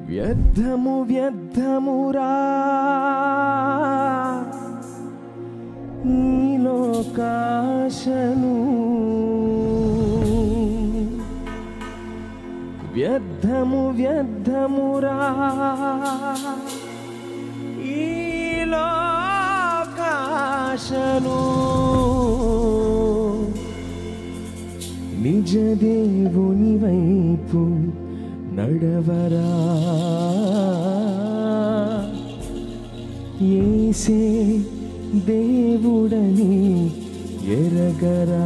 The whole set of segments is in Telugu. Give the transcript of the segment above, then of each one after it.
వ్యర్థము వ్యర్థమురా ఈ లోకాశను వ్యర్థము వ్యర్థమురా ఈ లోకాశను నిజ దేవుని వైపు నడవరా ఏసే దేవుడని ఎరగరా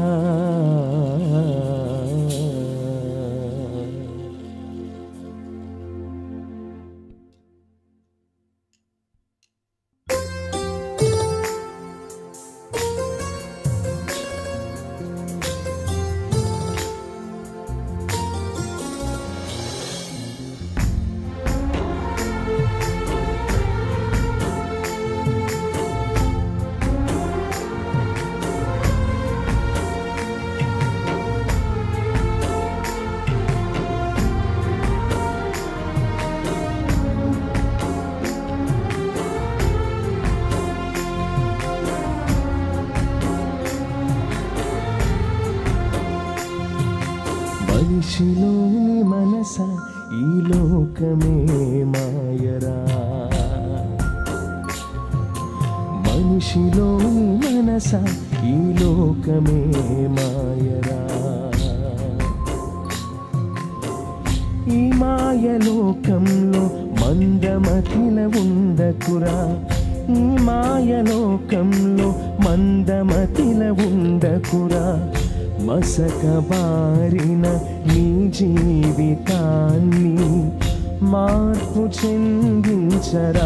మనిషిలోని మనస ఈ లోకమే మాయరా మనిషిలోని మనస ఈ లోకమే మాయరా ఈ మాయలోకంలో మందమతిల ఉండకురా ఈ మాయలోకంలో మందమతిల ఉండకురా మసక బారిన నీ జీవితాన్ని మార్పు చెందించరా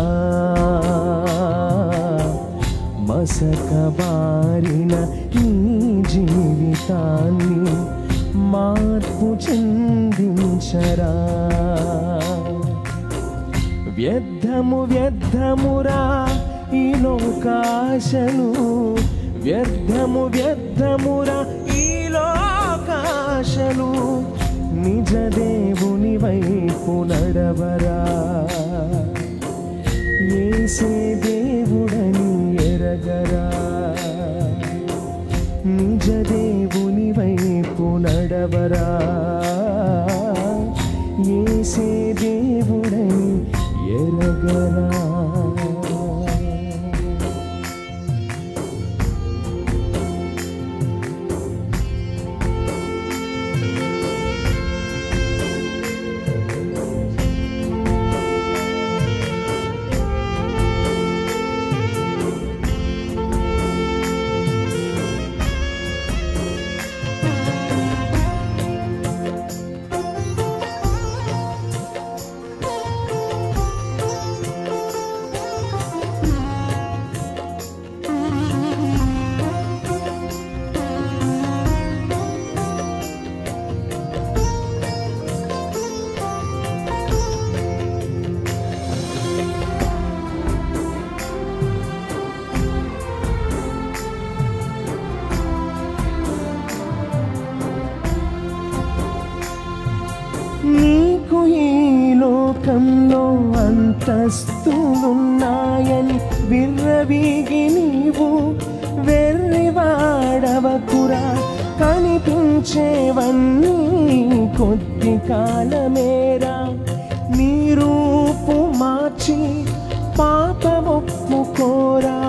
మసక బారిన నీ జీవితాన్ని మార్పు చెందించరా వ్యర్థము వ్యర్థమురా ఈ లోకాశను వ్యర్థము వ్యర్థమురా ఈ లోకాశను నిజ దేవుని వైపు నడవరా ఏసే దేవుడని ఎరగరా నిజ దేవుని వైపు నడవరా ఏసే దేవుడని ఎరగరా నీకు ఈ లోకంలో అంతస్తులున్నాయని విర్రవీగి నీవు వెర్రివాడవకురా కనిపించేవన్నీ కొద్ది కాలమేరా నీ రూపు మార్చి పాపమొప్పుకోరా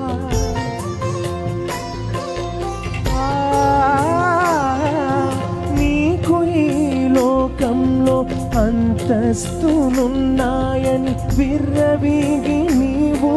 నీకు ఈ లోకంలో అంతస్తులున్నాయని విర్రవీగి నీవు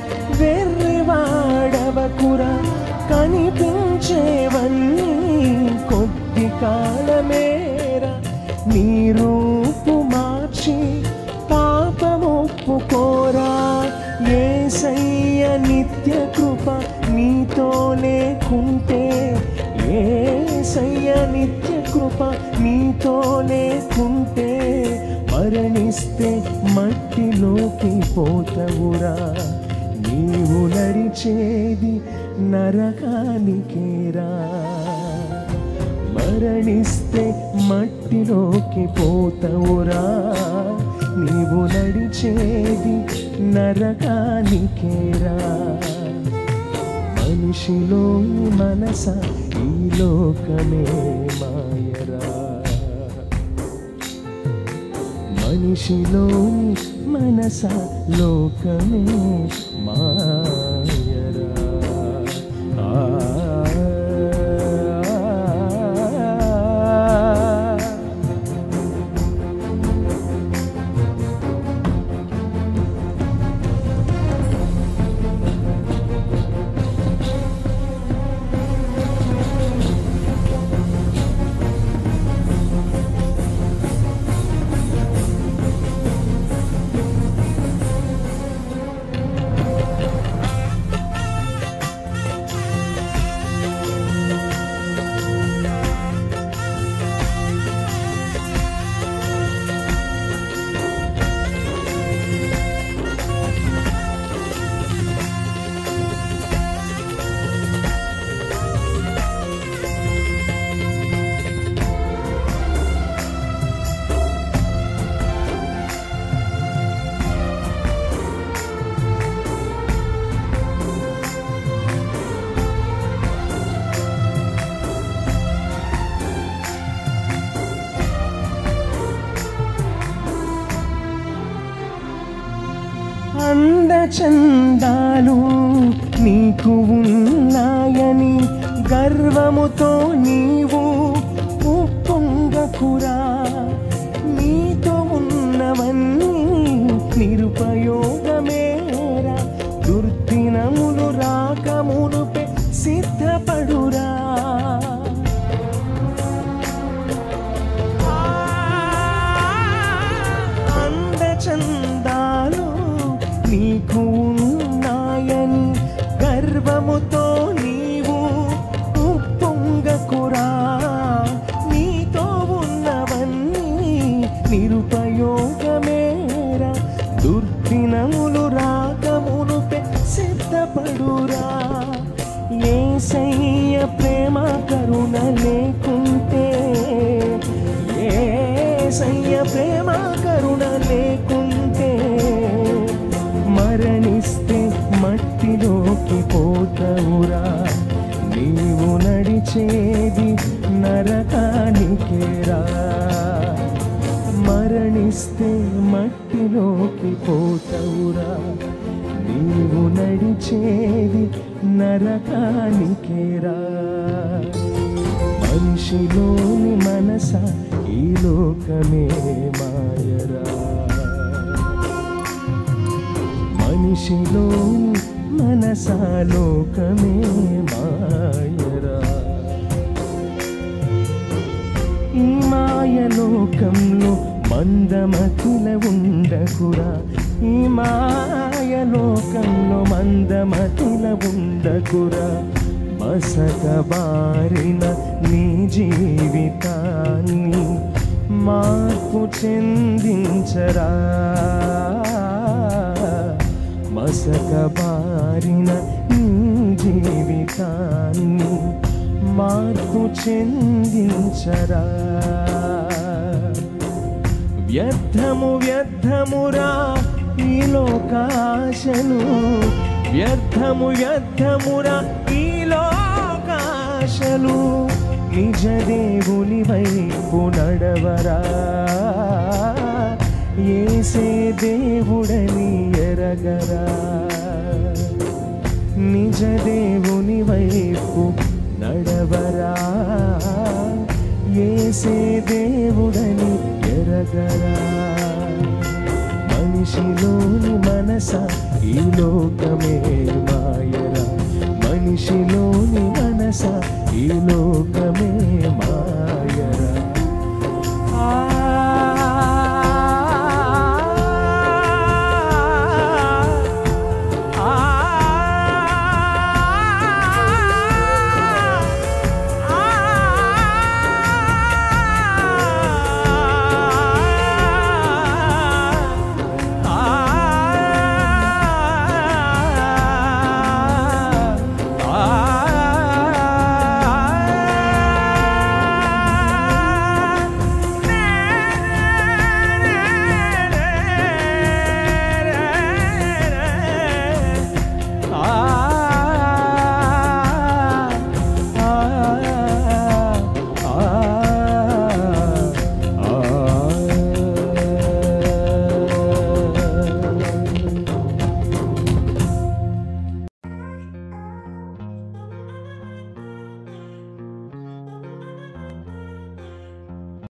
వెర్రివాడవకురా కనిపించేవన్నీ కొద్ది కాలమేరా నీ రూపు మార్చి పాపమొప్పుకోరా ఏసయ్య నిత్య కృప నీతో లేకుంటే ఏసయ్య నిత్య కృప నీతో లేకుంటే మరణిస్తే మట్టిలోకి పోతవురా నీవు నడిచేది నరకానికేరా మరణిస్తే మట్టిలోకి పోతవురా నీవు నడిచేది నరకానికేరా మనిషిలోని మనస ఈ లోకమే మాయరా మనిషిలోని మనస లోకమే మాయరా ఆ అందచందాలు నీకు ఉన్నాయని గర్వముతో నీవు ఉప్పొంగకురా నీతో ఉన్నవన్నీ నిరుపయోగమేరా దుర్దినములు రాకమునుపే సిద్ధపడురా అందచందాలు నీకు ఉన్నాయని గర్వముతో నీవు ఉప్పొంగకురా నీతో ఉన్నవన్నీ నిరుపయోగమేరా దుర్దినములు రాకమునుపే సిద్ధపడురా ఏసయ్య ప్రేమ కరుణ లేకుంటే ఏసయ్య ప్రేమ కరుణ లేకుంటే మరణిస్తే మట్టిలోకి పోతవురా నీవు నడిచేది నరకానికేరా మరణిస్తే మట్టిలోకి పోతవురా నీవు నడిచేది నరకానికేరా మనిషిలోని మనస ఈ లోకమే మాయరా మనిషిలోని మనస లోకమే మాయరా ఈ మాయలోకంలో మందమతిల ఉండకురా ఈ మాయలోకంలో మందమతిల ఉండకురా మసక బారిన నీ జీవితాన్ని మార్పు చెందించరా మసక బారిన నీ జీవితాన్ని మార్పు చెందించరా వ్యర్థము వ్యర్థమురా ఈ లోకాశలు వ్యర్థము వ్యర్థమురా ఈ లోకాశలు నిజ దేవుని వైపు నడవరా ఏసే దేవుడని ఎరగరా నిజ దేవుని వైపు నడవరా ఏసే దేవుడని ఎరగరా మనిషిలోని మనస ఈ లోకమే మాయరా మనిషిలోని మనస ఈ లోక